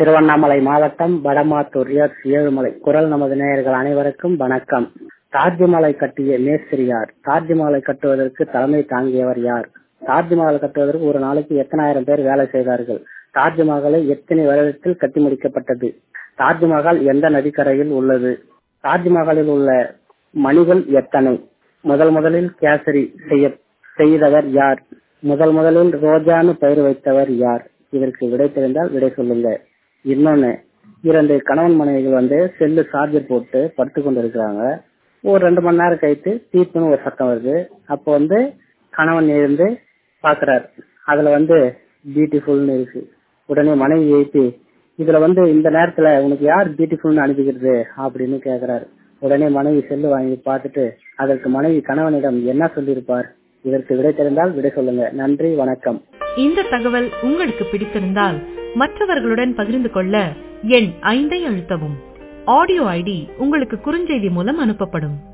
திருவண்ணாமலை மாவட்டம் வடமாத்தூர் எஸ் ஏழுமலை குரல் நமது நேயர்கள் அனைவருக்கும் வணக்கம் தாஜ்மஹாலை கட்டிய மேஸ்திரி யார் தாஜ்மஹாலை கட்டுவதற்கு தலைமை தாங்கியவர் யார் தாஜ்மஹால் கட்டுவதற்கு ஒரு நாளைக்கு எத்தனாயிரம் பேர் வேலை செய்தார்கள் தாஜ்மஹாலை எத்தனை வருடத்தில் கட்டி முடிக்கப்பட்டது தாஜ்மஹால் எந்த நதிக்கரையில் உள்ளது தாஜ்மஹாலில் உள்ள மணிகள் எத்தனை முதல் முதலில் கேசரி செய்ய செய்தவர் யார் முதல் முதலில் ரோஜான்னு பெயர் வைத்தவர் யார் இதற்கு விடை தெரிந்தால் விடை சொல்லுங்க இன்னொன்னு இரண்டு கணவன் மனைவிகள் வந்து செல்லு சார்ஜர் போட்டு படுத்து கொண்டு இருக்கிறாங்க ஒரு ரெண்டு மணி நேரம் கழித்து தீப்புன்னு ஒரு சத்தம் வருது அப்போ வந்து கணவன் இருந்து பாக்குறாரு அதுல வந்து பியூட்டிஃபுல்னு இருக்கு உடனே மனைவி எழுப்பி இதுல வந்து இந்த நேரத்துல உனக்கு யார் பியூட்டிஃபுல்னு அனுப்பிக்கிறது அப்படின்னு கேக்குறாரு உடனே மனைவி செல்லு வாங்கி பார்த்துட்டு அதற்கு மனைவி கணவனிடம் என்ன சொல்லியிருப்பார் இதற்கு விடை தெரிந்தால் விடை சொல்லுங்க நன்றி வணக்கம் இந்த தகவல் உங்களுக்கு பிடித்திருந்தால் மற்றவர்களுடன் பகிர்ந்து கொள்ள எண் ஐந்தை அழுத்தவும் ஆடியோ ஐடி உங்களுக்கு குறுஞ்செய்தி மூலம் அனுப்பப்படும்